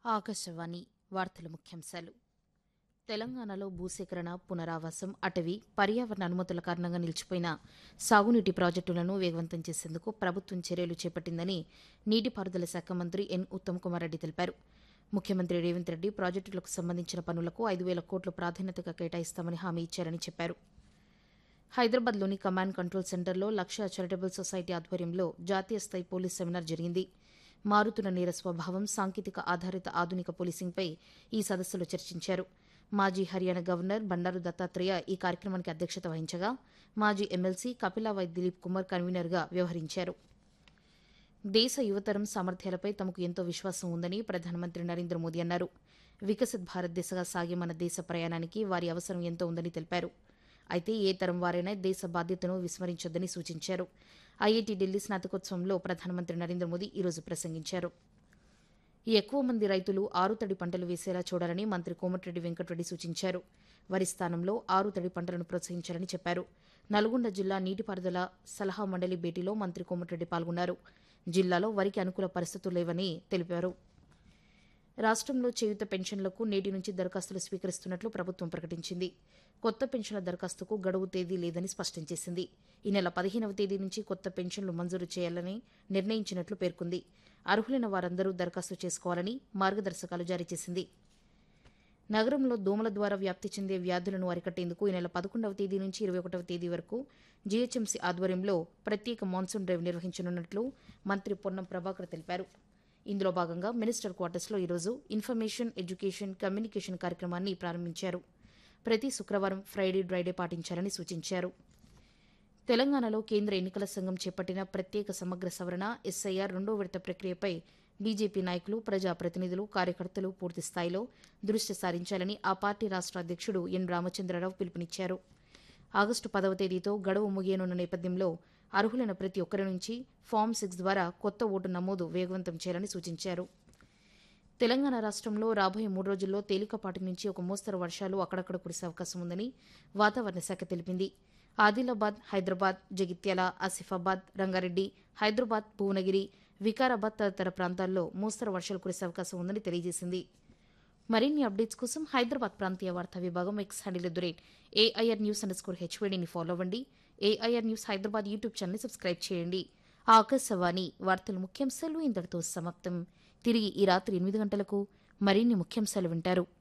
ఆకాశవాణి వార్తల ముఖ్యాంశాలు తెలంగాణలో భూసేకరణ పునరావాసం అటవీ పర్యావరణ అనుమతుల కారణంగా నిలిచిపోయిన సాగునీటి ప్రాజెక్టులను వేగవంతం చేసేందుకు ప్రభుత్వం చర్యలు చేపట్టిందని నీటిపారుదల శాఖ మంత్రి ఎన్ ఉత్తమ్ కుమార్ రెడ్డి తెలిపారు ముఖ్యమంత్రి రేవంత్ రెడ్డి ప్రాజెక్టులకు సంబంధించిన పనులకు ఐదు వేల కోట్లు ప్రాధాన్యతగా కేటాయిస్తామని హామీ ఇచ్చారని చెప్పారు హైదరాబాద్లోని కమాండ్ కంట్రోల్ సెంటర్లో లక్ష్య చారిటబుల్ సొసైటీ ఆధ్వర్యంలో జాతీయ స్థాయి పోలీస్ సెమినార్ జరిగింది మారుతున్న నేర స్వభావం సాంకేతిక ఆధారిత ఆధునిక పోలీసింగ్పై ఈ సదస్సులో చర్చించారు మాజీ హర్యానా గవర్నర్ బండారు దత్తాత్రేయ ఈ కార్యక్రమానికి అధ్యక్షత వహించగా మాజీ ఎమ్మెల్సీ కపిలావై దిలీప్ కుమార్ కన్వీనర్గా వ్యవహరించారు దేశ యువతరం సామర్థ్యాలపై తమకు ఎంతో విశ్వాసం ఉందని ప్రధానమంత్రి నరేంద్ర మోదీ అన్నారు వికసిత్ భారత్ దిశగా సాగే మన దేశ ప్రయాణానికి వారి అవసరం ఎంతో ఉందని తెలిపారు అయితే ఏ తరం వారైనా దేశ బాధ్యతను విస్మరించొద్దని సూచించారు ఐఐటి ఢిల్లీ స్నాతకోత్సవంలో ప్రధానమంత్రి నరేంద్ర మోదీ ఈరోజు ప్రసంగించారు ఎక్కువ మంది రైతులు ఆరుతడి పంటలు వేసేలా చూడాలని మంత్రి కోమటిరెడ్డి వెంకటరెడ్డి సూచించారు వరి స్థానంలో ఆరుతడి పంటలను ప్రోత్సహించాలని చెప్పారు నల్గొండ జిల్లా నీటిపారుదల సలహా మండలి భేటీలో మంత్రి కోమటిరెడ్డి పాల్గొన్నారు జిల్లాలో వరికి అనుకూల పరిస్థితులు లేవని తెలిపారు రాష్ట్రంలో చేయుత పెన్షన్లకు నేటి నుంచి దరఖాస్తులు స్వీకరిస్తున్నట్లు ప్రభుత్వం ప్రకటించింది కొత్త పెన్షన్ల దరఖాస్తుకు గడువు తేదీ లేదని స్పష్టం చేసింది ఈ నెల పదిహేనవ తేదీ నుంచి కొత్త పెన్షన్లు మంజూరు చేయాలని నిర్ణయించినట్లు పేర్కొంది అర్హులైన వారందరూ దరఖాస్తు చేసుకోవాలని మార్గదర్శకాలు జారీ చేసింది నగరంలో దోమల ద్వారా వ్యాప్తి చెందే వ్యాధులను అరికట్టేందుకు ఈ నెల పదకొండవ తేదీ నుంచి ఇరవై ఒకటవ తేదీ వరకు జీహెచ్ఎంసీ ఆధ్వర్యంలో ప్రత్యేక మాన్సూన్ డ్రైవ్ నిర్వహించనున్నట్లు మంత్రి పొన్నం ప్రభాకర్ తెలిపారు ఇందులో భాగంగా మినిస్టర్ క్వార్టర్స్లో ఈరోజు ఇన్ఫర్మేషన్ ఎడ్యుకేషన్ కమ్యూనికేషన్ కార్యక్రమాన్ని ప్రారంభించారు ప్రతి శుక్రవారం ఫ్రైడే డ్రైడే పాటించాలని సూచించారు తెలంగాణలో కేంద్ర ఎన్నికల సంఘం చేపట్టిన ప్రత్యేక సమగ్ర సవరణ ఎస్ఐఆర్ రెండో విడత ప్రక్రియపై బీజేపీ నాయకులు ప్రజాప్రతినిధులు కార్యకర్తలు పూర్తి స్థాయిలో దృష్టి సారించాలని ఆ పార్టీ రాష్ట్ర అధ్యక్షుడు ఎన్ రామచంద్రరావు పిలుపునిచ్చారు ఆగస్టు పదవ తేదీతో గడువు ముగియనున్న నేపథ్యంలో అర్హులైన ప్రతి ఒక్కరి నుంచి ఫామ్ సిక్స్ ద్వారా కొత్త ఓటు నమోదు వేగవంతం చేయాలని సూచించారు తెలంగాణ రాష్ట్రంలో రాబోయే మూడు రోజుల్లో తేలికపాటి నుంచి ఒక మోస్తరు వర్షాలు అక్కడక్కడ కురిసే అవకాశం ఉందని వాతావరణ శాఖ తెలిపింది ఆదిలాబాద్ హైదరాబాద్ జగిత్యాల ఆసిఫాబాద్ రంగారెడ్డి హైదరాబాద్ భువనగిరి వికారాబాద్ తదితర ప్రాంతాల్లో మోస్తరు వర్షాలు కురిసే అవకాశం ఉందని తెలియజేసింది మరిన్ని అప్డేట్స్ కోసం హైదరాబాద్ ప్రాంతీయ వార్తా విభాగం X handle at the rate AIR news under score హెచ్వేడిని ఫాలో అవ్వండి AIR news Hyderabad YouTube channel subscribe చేయండి ఆకాశవాణి వార్తల ముఖ్యాంశాలు ఇంతటితో సమాప్తం తిరిగి ఈ రాత్రి ఎనిమిది గంటలకు మరిన్ని ముఖ్యాంశాలు వింటారు